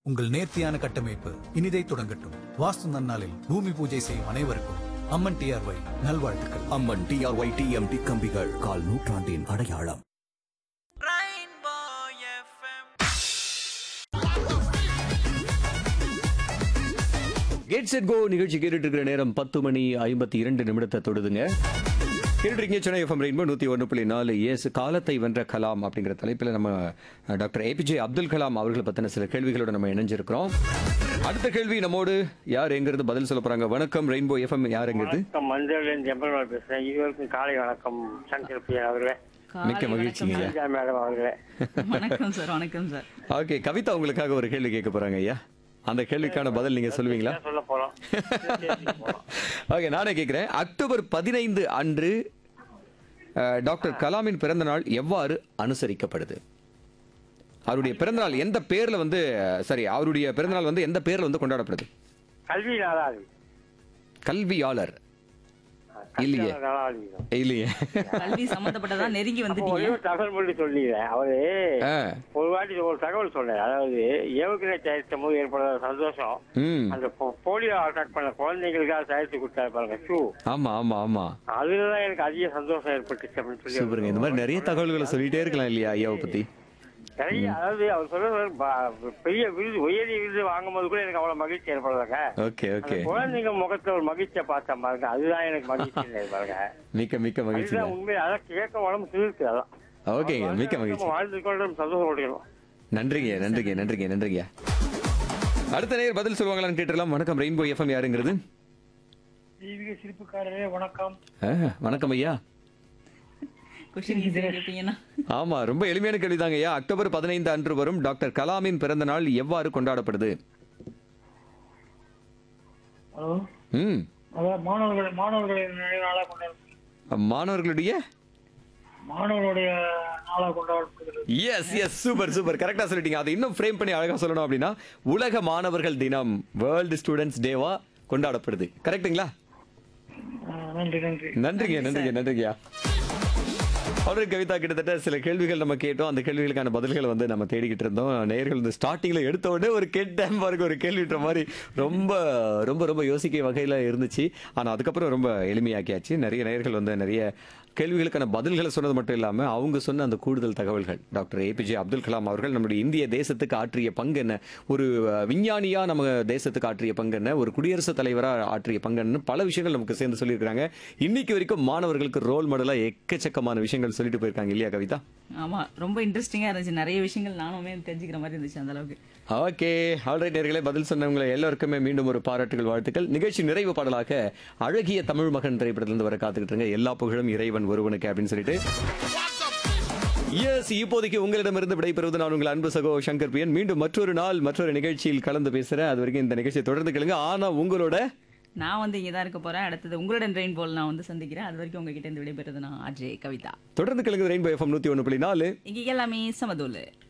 உங்கள் நேர்த்தியான கட்டமைப்பு இனிதை தொடங்கட்டும் வாஸ்து நன்னாளில் பூமி பூஜை செய்யும் அனைவருக்கும் அம்மன் டிஆர்ஒய் நல்வாழ்த்துக்கள் அம்மன் டிஆர்ஒய் டிஎம்டி கம்பிகள் கால் நூற்றாண்டின் அடையாளம் கேட் செட் கோ நிகழ்ச்சி கேட்டுட்டு இருக்கிற நேரம் பத்து மணி ஐம்பத்தி இரண்டு நிமிடத்தை தொடுதுங்க கேட்டுருக்கீங்க சென்னை எஃப்எம் ரெயின்போ நூற்றி ஒன்று புள்ளி நாலு எஸ் காலத்தை வென்ற கலாம் அப்படிங்கிற தலைப்பில் நம்ம அஹ், டாக்டர் ஏபிஜே அப்துல் கலாம் அவர்களை பற்றின சில கேள்விகளோட நம்ம இணைஞ்சிருக்கிறோம் அடுத்த கேள்வி நம்மோடு யார் எங்கிறது பதில் சொல்ல போறாங்க வணக்கம் ரெயின்போ எஃப்எம் யார் எங்கிறது வணக்கம் மஞ்சள்லேருந்து எம்பெருமாள் பேசுறேன் இதுவரைக்கும் காலை வணக்கம் சங்கர் பிரியா அவர்களே மிக்க மகிழ்ச்சிங்க ஐயா. ராஜா மேடம் அவர்களே வணக்கம் சார் வணக்கம் சார் ஓகே கவிதா உங்களுக்காக ஒரு கேள்வி கேட்க போறாங்க ஐயா அந்த கேள்விக்கான பதில் நீங்க சொல்லுவீங்களா என்ன சொல்ல போறோம் ஓகே நானே கேட்கிறேன் அக்டோபர் பதினைந்து அன்று அஹ், டாக்டர் கலாமின் பிறந்த நாள் எவ்வாறு அனுசரிக்கப்படுது அவருடைய பிறந்தநாள் எந்த பேர்ல வந்து சரி அவருடைய பிறந்தநாள் வந்து எந்த பேர்ல வந்து கொண்டாடப்படுது கல்வி நாளாளி கல்வியாளர் இல்லையே. நாளாளி இல்லையே கல்வி சம்பந்தப்பட்டதா நெருங்கி ஒரே வந்துட்டீங்க ஒரு தகவல் மட்டும் சொல்லிடுறேன் அவரு ஆ, ஒரு வாட்டி ஒரு தகவல் சொன்னார் அதாவது ஏவுகணை தயாரித்த போது ஏற்படுற சந்தோஷம் ம் அந்த போ- போலியோ அட்டாக் பண்ண குழந்தைங்களுக்காக தயாரித்து கொடுத்தாரு பாருங்க ஷூ ஆமா ஆமா ஆமா அதுலதான் எனக்கு அதிக சந்தோஷம் ஏற்பட்டுச்சு அப்படின்னு சொல்லி சூப்பருங்க இந்த மாதிரி நிறைய தகவல்களை சொல்லிட்டே இருக்கலாம் இல்லையா ஐயாவை பத்தி நிறைய அதாவது அவர் சொல்றது ப- பெரிய விருது உயரிய விருது வாங்கும்போது கூட எனக்கு அவ்வளவு மகிழ்ச்சி ஏற்படுறாங்க ஓகே அந்த ஓகே குழந்தைங்க முகத்துல ஒரு மகிழ்ச்சியை பார்த்தேன் பாருங்க அதுதான் எனக்கு மகிழ்ச்சி இருந்தது பாருங்க மிக்க மிக்க மகிழ்ச்சிங்க அதுதான் உண்மை அதான் கேட்க உடம்பு சிலிர்க்கு அதான் ஓகேங்க மிக்க மகிழ்ச்சி வாழ்ந்து கொண்டு சந்தோஷம் கொடுக்கணும் நன்றிங்க நன்றிங்க நன்றிங்க நன்றிங்க அடுத்த நேர் பதில் சொல்லுவாங்களான்னு கேட்டுலாம் வணக்கம் ரெயின்போ எஃப்எம் யாருங்கிறது தெய்வீக சிரிப்புக்காரரே வணக்கம் ஆ, வணக்கம் ஐயா கொஸ்டின் ஈஸியா கேட்பீங்கன்னா ஆமா ரொம்ப எளிமையான கேள்விதாங்க ஐயா அக்டோபர் பதினைந்து அன்று வரும் டாக்டர் கலாமின் பிறந்த நாள் எவ்வாறு கொண்டாடப்படுது ஹலோ ம் அதாவது மாணவர்கள் மாணவர்களின் நினைவு நாளாக கொண்டாடப்படுகிறது மாணவர்களுடைய மாணவர்களுடைய நாளாக கொண்டாடப்படுகிறது எஸ் எஸ் சூப்பர் சூப்பர் கரெக்டா சொல்லிட்டீங்க அதை இன்னும் ஃப்ரேம் பண்ணி அழகா சொல்லணும் அப்படின்னா உலக மாணவர்கள் தினம் வேர்ல்டு ஸ்டூடெண்ட்ஸ் டேவா கொண்டாடப்படுது கரெக்ட்டுங்களா அஹ் நன்றி நன்றி நன்றிங்க நன்றிங்க நன்றிங்கய்யா அவருக்கு கவிதா கிட்டத்தட்ட சில கேள்விகள் நம்ம கேட்டோம் அந்த கேள்விகளுக்கான பதில்களை வந்து நம்ம தேடிக்கிட்டு இருந்தோம் நேயர்கள் இந்த ஸ்டார்டிங்ல எடுத்த உடனே ஒரு கேட்டேன் பாருங்க ஒரு கேள்வின்ற மாதிரி ரொம்ப ரொம்ப ரொம்ப யோசிக்க வகையில இருந்துச்சு ஆனா அதுக்கப்புறம் ரொம்ப எளிமையாக்கியாச்சு நிறைய நேயர்கள் வந்து நிறைய கேள்விகளுக்கான பதில்களை சொன்னது மட்டும் இல்லாம அவங்க சொன்ன அந்த கூடுதல் தகவல்கள் டாக்டர் ஏபிஜே அப்துல் கலாம் அவர்கள் நம்முடைய இந்திய தேசத்துக்கு ஆற்றிய பங்கு என்ன ஒரு அஹ், விஞ்ஞானியா நம்ம தேசத்துக்கு ஆற்றிய பங்கு என்ன ஒரு குடியரசுத் தலைவரா ஆற்றிய பங்கு என்ன பல விஷயங்கள் நமக்கு சேர்ந்து சொல்லியிருக்காங்க இன்னைக்கு வரைக்கும் மாணவர்களுக்கு ரோல் மாடலா எக்கச்சக்கமான விஷயங்கள் சொல்லிட்டு போயிருக்காங்க இல்லையா கவிதா ஆமா ரொம்ப இன்ட்ரெஸ்டிங்கா இருந்துச்சு நிறைய விஷயங்கள் நானுமே தெரிஞ்சுக்கிற மாதிரி இருந்துச்சு அந்த அளவுக்கு ஓகே ஆல்ரைட் நேர்களே பதில் சொன்னவங்களை எல்லாருக்குமே மீண்டும் ஒரு பாராட்டுகள் வாழ்த்துக்கள் நிகழ்ச்சி நிறைவு பாடலாக அழகிய தமிழ் மகன் திரைப்படத்திலிருந்து வர காத்துக்கிட்டு இருங்க எல்லா புகழும் இறைவன் ஒருவனுக்கு அப்படின்னு சொல்லிட்டு எஸ் இப்போதைக்கு உங்களிடமிருந்து விடைபெறுவது நான் உங்கள் அன்பு சகோ சங்கர் பிரியன் மீண்டும் மற்றொரு நாள் மற்றொரு நிகழ்ச்சியில் கலந்து பேசுறேன் அது வரைக்கும் இந்த நிகழ்ச்சியை தொடர்ந்து கேளுங்க ஆனா உங்களோட நான் வந்து இங்கே தான் இருக்க போறேன் அடுத்தது உங்களுடன் ட்ரெயின் போல் நான் வந்து சந்திக்கிறேன் அது வரைக்கும் உங்ககிட்ட இருந்து விடைபெறுறது நான் அஜய் கவிதா தொடர்ந்து கேளுங்க ரெயின்போ எஃப்எம் நூத்தி ஒன்று புள்ளி நாலு இங்கே எல்லாமே சமதூலு